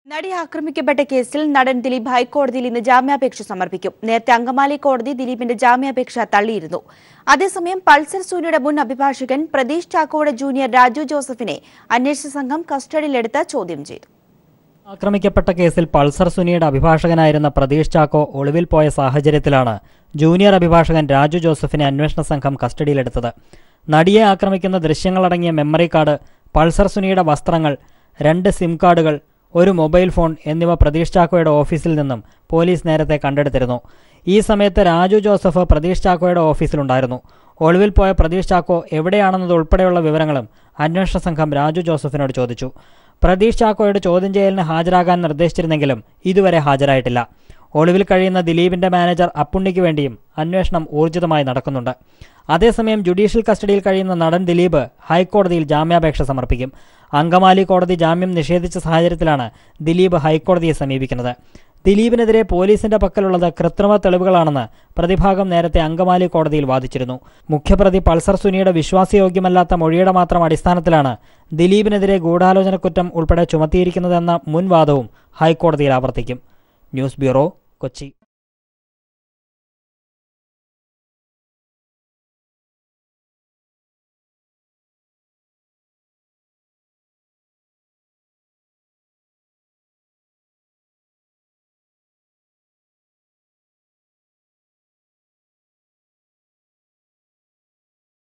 നടി ആക്രമിക്കപ്പെട്ട കേസിൽ നടൻ ദിലീപ് ഹൈക്കോടതിയിൽ ഇന്ന് ജാമ്യാപേക്ഷ സമർപ്പിക്കും നേരത്തെ അങ്കമാലി കോടതി ദിലീപിന്റെ ജാമ്യാപേക്ഷ തള്ളിയിരുന്നു അതേസമയം പൾസർ സൂര്യയുടെ മുൻ അഭിഭാഷകൻ പ്രതീഷ് ചാക്കോയുടെ ജൂനിയർ രാജു ജോസഫിനെ അന്വേഷണ സംഘം കസ്റ്റഡിയിലെടുത്ത് ചോദ്യം ചെയ്തു ആക്രമിക്കപ്പെട്ട കേസിൽ പൾസർ സുനിയുടെ അഭിഭാഷകനായിരുന്ന പ്രതീഷ് ചാക്കോ ഒളിവിൽ പോയ സാഹചര്യത്തിലാണ് ജൂനിയർ അഭിഭാഷകൻ രാജു ജോസഫിനെ അന്വേഷണ സംഘം കസ്റ്റഡിയിലെടുത്തത് നടിയെ ആക്രമിക്കുന്ന ദൃശ്യങ്ങളടങ്ങിയ മെമ്മറി കാർഡ് പൾസർ സുനിയുടെ വസ്ത്രങ്ങൾ രണ്ട് സിം കാർഡുകൾ ഒരു മൊബൈൽ ഫോൺ എന്നിവ പ്രതീഷ് ചാക്കോയുടെ ഓഫീസിൽ നിന്നും പോലീസ് നേരത്തെ കണ്ടെടുത്തിരുന്നു ഈ സമയത്ത് രാജു ജോസഫ് പ്രതീഷ് ചാക്കോയുടെ ഓഫീസിലുണ്ടായിരുന്നു ഒളിവിൽ പോയ പ്രതീഷ് ചാക്കോ എവിടെയാണെന്നത് ഉൾപ്പെടെയുള്ള വിവരങ്ങളും അന്വേഷണ സംഘം രാജു ജോസഫിനോട് ചോദിച്ചു പ്രതീഷ് ചാക്കോയുടെ ചോദ്യം ചെയ്യലിന് ഹാജരാകാൻ നിർദ്ദേശിച്ചിരുന്നെങ്കിലും ഇതുവരെ ഹാജരായിട്ടില്ല ഒളിവിൽ കഴിയുന്ന ദിലീപിന്റെ മാനേജർ അപ്പുണ്ണിക്ക് വേണ്ടിയും അന്വേഷണം ഊർജിതമായി നടക്കുന്നുണ്ട് അതേസമയം ജുഡീഷ്യൽ കസ്റ്റഡിയിൽ കഴിയുന്ന നടൻ ദിലീപ് ഹൈക്കോടതിയിൽ ജാമ്യാപേക്ഷ സമർപ്പിക്കും അങ്കമാലി കോടതി ജാമ്യം നിഷേധിച്ച സാഹചര്യത്തിലാണ് ദിലീപ് ഹൈക്കോടതിയെ സമീപിക്കുന്നത് ദിലീപിനെതിരെ പോലീസിന്റെ പക്കലുള്ളത് കൃത്രിമ തെളിവുകളാണെന്ന് പ്രതിഭാഗം നേരത്തെ അങ്കമാലി കോടതിയിൽ വാദിച്ചിരുന്നു മുഖ്യപ്രതി പൾസർ സുനിയുടെ വിശ്വാസയോഗ്യമല്ലാത്ത മൊഴിയുടെ മാത്രം അടിസ്ഥാനത്തിലാണ് ദിലീപിനെതിരെ ഗൂഢാലോചനക്കുറ്റം ഉൾപ്പെടെ ചുമത്തിയിരിക്കുന്നതെന്ന മുൻ വാദവും ഹൈക്കോടതിയിൽ ആവർത്തിക്കും ന്യൂസ് ബ്യൂറോ കൊച്ചി